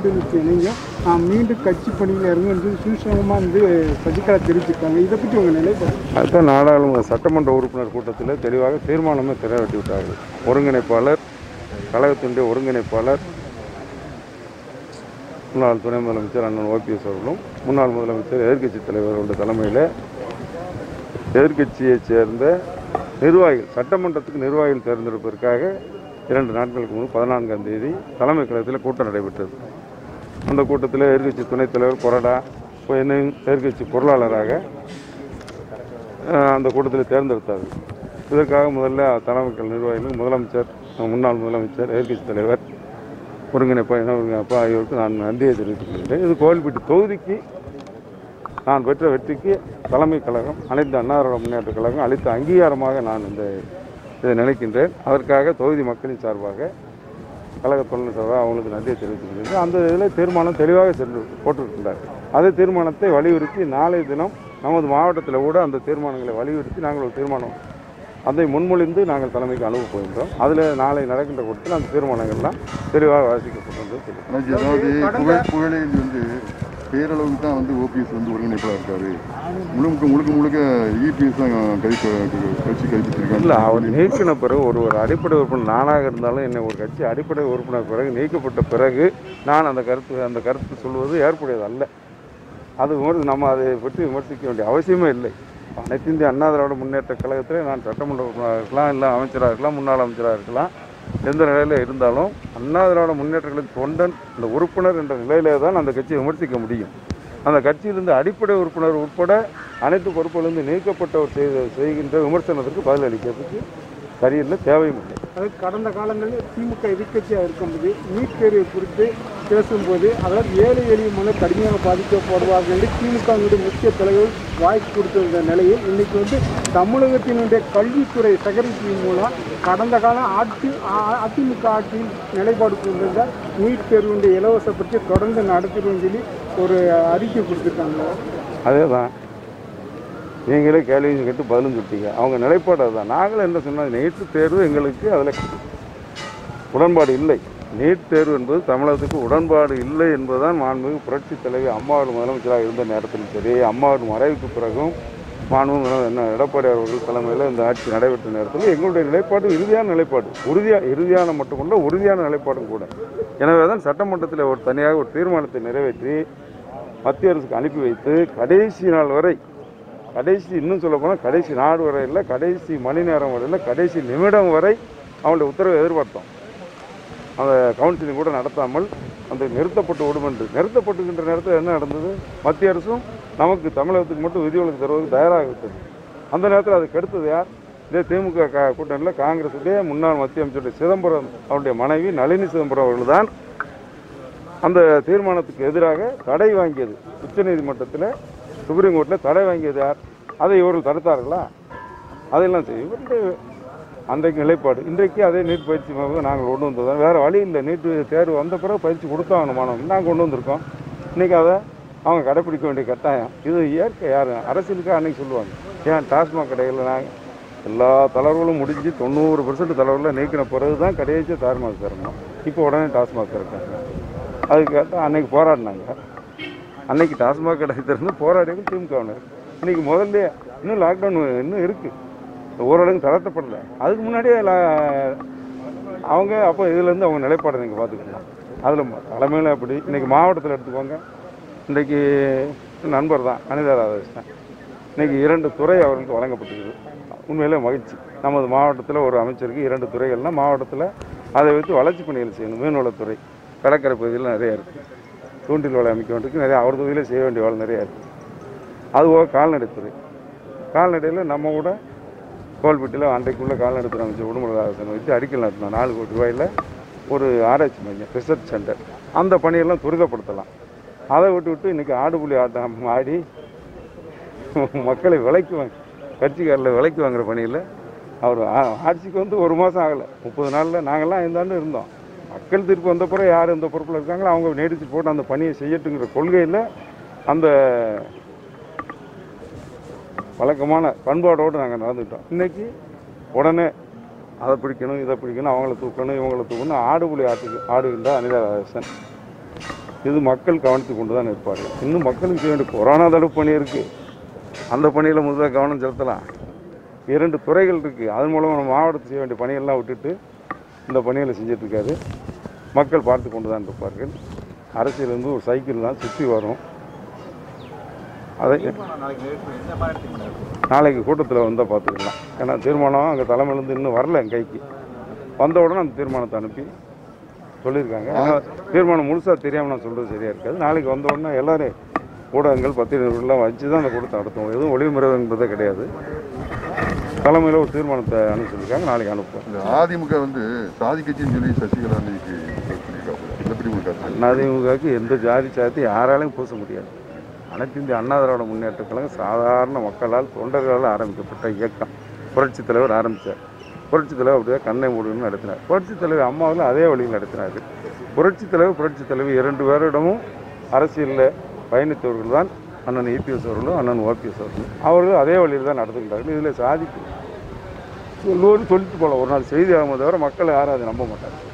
மீண்டும் இணைஞ்சோம் நான் மீண்டும் கட்சி பணியில் இறங்கும் என்று சூசகமாக வந்து சசிகலா தெரிவிச்சிருக்காங்க இதை பற்றி உங்கள் நிலைப்பாடு அதுதான் நாடாளுமன்ற சட்டமன்ற உறுப்பினர் கூட்டத்தில் தெளிவாக தீர்மானமே நிறைவேற்றி விட்டார்கள் ஒருங்கிணைப்பாளர் கழகத்தினுடைய ஒருங்கிணைப்பாளர் முன்னாள் துணை முதலமைச்சர் அண்ணன் ஓபிஎஸ் அவர்களும் முன்னாள் முதலமைச்சர் எதிர்க்கட்சி தலைவர்களுடைய தலைமையில் எதிர்க்கட்சியைச் சேர்ந்த நிர்வாகிகள் சட்டமன்றத்துக்கு நிர்வாகிகள் தேர்ந்தெடுப்பதற்காக இரண்டு நாட்களுக்கு முன்பு பதினான்காம் தேதி தலைமை கழகத்தில் கூட்டம் நடைபெற்றது அந்த கூட்டத்தில் எதிர்க்கட்சி துணைத் தலைவர் கொறடா இப்போ என்னையும் எதிர்க்கட்சி பொருளாளராக அஹ், அந்த கூட்டத்தில் தேர்ந்தெடுத்தார்கள் இதற்காக முதல்ல தலைமைகள் நிர்வாகிகள் முதலமைச்சர் முன்னாள் முதலமைச்சர் எதிர்க்கட்சி தலைவர் ஒருங்கிணைப்பா இன ஒருங்கிணைப்பா ஆகியோருக்கு நான் நன்றியை தெரிவித்துக் கொள்கிறேன் இது கோவில்பட்டி தொகுதிக்கு நான் பெற்ற வெற்றிக்கு தலைமை கழகம் அனைத்து அன்னாரோட முன்னேற்ற கழகம் அளித்த அங்கீகாரமாக நான் இந்த இதை நினைக்கின்றேன் அதற்காக தொகுதி மக்களின் சார்பாக கழக தொழில் சார்பாக அவங்களுக்கு நன்றியை தெரிவித்துக் கொள்கிறேன் அந்த இதில் தீர்மானம் தெளிவாக சென்று போட்டிருக்கின்றார் அந்த தீர்மானத்தை வலியுறுத்தி நாளைய தினம் நமது மாவட்டத்தில் கூட அந்த தீர்மானங்களை வலியுறுத்தி நாங்கள் ஒரு தீர்மானம் அதை முன்மொழிந்து நாங்கள் தலைமைக்கு அனுப்ப போகின்றோம் அதில் நாளை நடக்கின்ற கூட்டத்தில் அந்த தீர்மானங்கள்லாம் தெளிவாக வாசிக்கப்பட்டது தெரியும் அண்ணாச்சி, அதாவது புகழ் புகழேந்தி வந்து பேரளவுக்கு தான் வந்து ஓபிஎஸ் வந்து ஒருங்கிணைப்பாளர் இருக்காரு முழுக்க முழுக்க முழுக்க இபிஎஸ் தான் கை கட்சி கைப்பற்றிருக்காங்க இல்லை அவர் நீக்கின பிறகு ஒரு ஒரு அடிப்படை உறுப்பினர் நானாக இருந்தாலும் என்னை ஒரு கட்சி அடிப்படை உறுப்பினர் பிறகு நீக்கப்பட்ட பிறகு நான் அந்த கருத்து அந்த கருத்து சொல்வது ஏற்புடையது அல்ல அது விமர்சி நம்ம அதை பற்றி விமர்சிக்க வேண்டிய அவசியமே இல்லை அனைத்து இந்திய அண்ணா திராவிட முன்னேற்ற கழகத்தில் நான் சட்டமன்ற உறுப்பினராக இருக்கலாம் இல்லை அமைச்சராக இருக்கலாம் முன்னாள் அமைச்சராக இருக்கலாம் எந்த நிலையில் இருந்தாலும் அண்ணா திராவிட முன்னேற்ற கழக தொண்டன் இந்த உறுப்பினர் என்ற நிலையிலே தான் அந்த கட்சியை விமர்சிக்க முடியும் அந்த கட்சியிலிருந்து அடிப்படை உறுப்பினர் உட்பட அனைத்து பொறுப்புகளிலிருந்து நீக்கப்பட்டவர் செய்த செய்கின்ற விமர்சனத்திற்கு பதில் அளிக்கிறதுக்கு சரியில்லை தேவையும் இல்லை அது கடந்த காலங்களில் திமுக எதிர்க்கட்சியாக இருக்கும்போது நீட் தேர்வை குறித்து பேசும்போது அதாவது ஏழை எளிய மன கடுமையாக பாதிக்கப்படுவார்கள் என்று திமுகவினுடைய முக்கிய தலைவர் வாய்ப்பு கொடுத்திருந்த நிலையில் இன்னைக்கு வந்து தமிழகத்தினுடைய கல்வித்துறை சேகரிப்பின் மூலம் கடந்த கால ஆட்சி அ- அதிமுக ஆட்சியில் நிலைப்பாடு கொண்டிருந்த நீட் தேர்வுடைய இலவச பற்றி தொடர்ந்து நடத்துகிறோம்னு சொல்லி ஒரு அறிக்கை கொடுத்துருக்காங்க அதே தான் நீங்களே கேள்வியும் கேட்டு பதிலும் சொல்லிட்டீங்க அவங்க நிலைப்பாடு அதுதான் நாங்களும் என்ன சொன்னோம் நீட்டு தேர்வு எங்களுக்கு அதில் உடன்பாடு இல்லை நீட் தேர்வு என்பது தமிழகத்துக்கு உடன்பாடு இல்லை என்பதுதான் மாண்புமிகு புரட்சி தலைவி அம்மாவோட முதலமைச்சராக இருந்த நேரத்திலும் சரி அம்மாவோட மறைவுக்கு பிறகும் மாண்புமிகு முதலமைச்சர் என்ன எடப்பாடி அவர்கள் தலைமையில் இந்த ஆட்சி நடைபெற்ற நேரத்தில் எங்களுடைய நிலைப்பாடு இறுதியான நிலைப்பாடு உறுதியாக இறுதியான மட்டுமல்ல உறுதியான நிலைப்பாடும் கூட எனவே தான் சட்டமன்றத்தில் ஒரு தனியாக ஒரு தீர்மானத்தை நிறைவேற்றி மத்திய அரசுக்கு அனுப்பி வைத்து கடைசி நாள் வரை கடைசி இன்னும் சொல்ல போனால் கடைசி நாடு வரை இல்லை கடைசி மணி நேரம் வரை இல்லை கடைசி நிமிடம் வரை அவங்களுடைய உத்தரவை எதிர்பார்த்தோம் அந்த கவுன்சிலிங் கூட நடத்தாமல் அந்த நிறுத்தப்பட்டு விடும் என்று நிறுத்தப்பட்டுகின்ற நேரத்தில் என்ன நடந்தது மத்திய அரசும் நமக்கு தமிழகத்துக்கு மட்டும் விதிவிலக்கு தருவதற்கு தயாராக விட்டது அந்த நேரத்தில் அதுக்கு அடுத்தது யார் இதே திமுக கா கூட்டணியில் காங்கிரஸுடைய முன்னாள் மத்திய அமைச்சருடைய சிதம்பரம் அவருடைய மனைவி நளினி சிதம்பரம் அவர்கள் தான் அந்த தீர்மானத்துக்கு எதிராக தடை வாங்கியது உச்சநீதிமன்றத்தில் சுப்ரீம் கோர்ட்டில் தடை வாங்கியது யார் அதை இவர்கள் தடுத்தார்களா அதையெல்லாம் செய்யும் இவருடைய அன்றைக்கு நிலைப்பாடு இன்றைக்கு அதே நீட் பயிற்சி மையம் நாங்கள் கொண்டு வந்தோம் வேறு வழி இல்லை நீட்டு தேர்வு வந்த பிறகு பயிற்சி கொடுத்தாகணும் மாணவன் நாங்கள் கொண்டு வந்திருக்கோம் இன்றைக்கி அதை அவங்க கடைப்பிடிக்க வேண்டிய கட்டாயம் இது இயற்கை யார் அரசியலுக்காக அன்றைக்கி சொல்லுவாங்க ஏன் டாஸ்மாக் கடைகளில் நாங்கள் எல்லா தளர்வுகளும் முடிஞ்சு தொண்ணூறு பெர்சன்ட் தளர்வில் நீக்கின பிறகு தான் கடைசி டாஸ்மாக் திறக்கணும் இப்போ உடனே டாஸ்மாக் திறக்காங்க அதுக்கு கேட்டால் அன்னைக்கு போராடினாங்க அன்னைக்கு டாஸ்மாக் கடை திறந்து போராடியது திமுகவினர் இன்னைக்கு முதல்ல இன்னும் லாக்டவுன் இன்னும் இருக்குது ஓரளவுக்கு தளர்த்தப்படல அதுக்கு முன்னாடியே லா- அவங்க அப்போ இதுலேருந்து அவங்க நிலைப்பாடு நீங்கள் பார்த்துக்கலாம் அதில் தலைமையில் அப்படி இன்னைக்கு மாவட்டத்தில் எடுத்துக்கோங்க இன்றைக்கு நண்பர் தான் அனிதா ராதாகிருஷ்ணன் இன்னைக்கு இரண்டு துறை அவர்களுக்கு வழங்கப்பட்டிருக்குது உண்மையிலே மகிழ்ச்சி நமது மாவட்டத்தில் ஒரு அமைச்சருக்கு இரண்டு துறைகள்னால் மாவட்டத்தில் அதை வைத்து வளர்ச்சி பணிகள் செய்யணும் மீன்வளத்துறை கடற்கரை பகுதியில் நிறைய இருக்குது தூண்டில் வலை அமைக்க வேண்டியிருக்கு நிறைய அவர் தொகுதியிலே செய்ய வேண்டிய வேலை நிறையா இருக்குது அதுபோக கால்நடைத்துறை கால்நடையில் நம்ம கூட கோல்பட்டியில் அன்றைக்குள்ள கால்நடைத்துறை அமைச்சர் உடுமலராசன் வச்சு அடிக்கல் நடத்தினோம் நாலு கோடி ரூபாயில் ஒரு ஆராய்ச்சி மையம் ரிசர்ச் சென்டர் அந்த பணியெல்லாம் துரிதப்படுத்தலாம் அதை விட்டு விட்டு இன்றைக்கி ஆடுபுலி ஆட்டம் ஆடி மக்களை விலைக்கு வாங்க கட்சிக்காரில் விலைக்கு வாங்குற பணியில் அவர் ஆ- ஆட்சிக்கு வந்து ஒரு மாதம் ஆகலை முப்பது நாளில் நாங்கள்லாம் இந்த ஆண்டு இருந்தோம் மக்கள் தீர்ப்பு வந்த பிறகு யார் இந்த பொறுப்பில் இருக்காங்களோ அவங்க நீடித்து போட்டு அந்த பணியை செய்யட்டுங்கிற கொள்கையில் அந்த வழக்கமான பண்பாடோடு நாங்கள் நடந்துக்கிட்டோம் இன்னைக்கு உடனே அதை பிடிக்கணும் இதை பிடிக்கணும் அவங்கள தூக்கணும் இவங்கள தூக்கணும் ஆடு புலி ஆட்டுக்கு ஆடுகின்ற அனிதா ராஜேசன் இது மக்கள் கவனித்து கொண்டு தான் இருப்பார்கள் இன்னும் மக்களுக்கு செய்ய வேண்டிய கொரோனா தடுப்பு பணி இருக்குது அந்த பணியில் முதல்ல கவனம் செலுத்தலாம் இரண்டு துறைகள் இருக்குது அதன் மூலம் நம்ம மாவட்டத்தில் செய்ய வேண்டிய பணியெல்லாம் விட்டுட்டு இந்த பணிகளை செஞ்சிட்ருக்காரு மக்கள் பார்த்து கொண்டு தான் இருப்பார்கள் அரசியல் வந்து ஒரு சைக்கிள் தான் சுற்றி வரும் அதை நாளைக்கு கூட்டத்தில் வந்தால் பார்த்துக்கலாம் ஏன்னா தீர்மானம் அங்கே தலைமையிலேருந்து இன்னும் வரல என் கைக்கு வந்த உடனே அந்த தீர்மானத்தை அனுப்பி சொல்லியிருக்காங்க ஆனா, தீர்மானம் முழுசாக தெரியாமல் நான் சொல்கிறது சரியாக இருக்காது நாளைக்கு வந்த உடனே எல்லாரும் ஊடகங்கள் பத்திரிகைகள்லாம் வச்சு தான் அந்த கூட்டத்தை நடத்துவோம் எதுவும் ஒளிமுறை என்பதே கிடையாது தலைமையில் ஒரு தீர்மானத்தை அனுப்பி சொல்லியிருக்காங்க நாளைக்கு அனுப்புவோம் இந்த அதிமுக வந்து சாதி கட்சின்னு சொல்லி சசிகலா இன்னைக்கு சொல்லியிருக்காங்க அதை எப்படி உங்களுக்கு அதிமுகவுக்கு எந்த ஜாதி சாதி யாராலையும் பூச முடியாது அனைத்து இந்திய அண்ணா திராவிட முன்னேற்ற கழகம் சாதாரண மக்களால் தொண்டர்களால் ஆரம்பிக்கப்பட்ட இயக்கம் புரட்சித் தலைவர் ஆரம்பித்தார் புரட்சித் தலைவர் அப்படியே கண்ணை மூடுன்னு நடத்தினார் புரட்சித் தலைவர் அம்மாவில் அதே வழியில் நடத்தினார் புரட்சித் தலைவர் புரட்சித் தலைவர் இரண்டு பேரிடமும் அரசியலில் பயணித்தவர்கள் தான் அண்ணன் இபிஎஸ் அவர்களும் அண்ணன் ஓபிஎஸ் அவர்களும் அவர்கள் அதே வழியில் தான் நடத்துகின்றார்கள் இதில் சாதிக்கு எல்லோரும் சொல்லிட்டு போகலாம் ஒரு நாள் செய்தி ஆகும் தவிர மக்கள் யாரும் அதை நம்ப மாட்டாங்க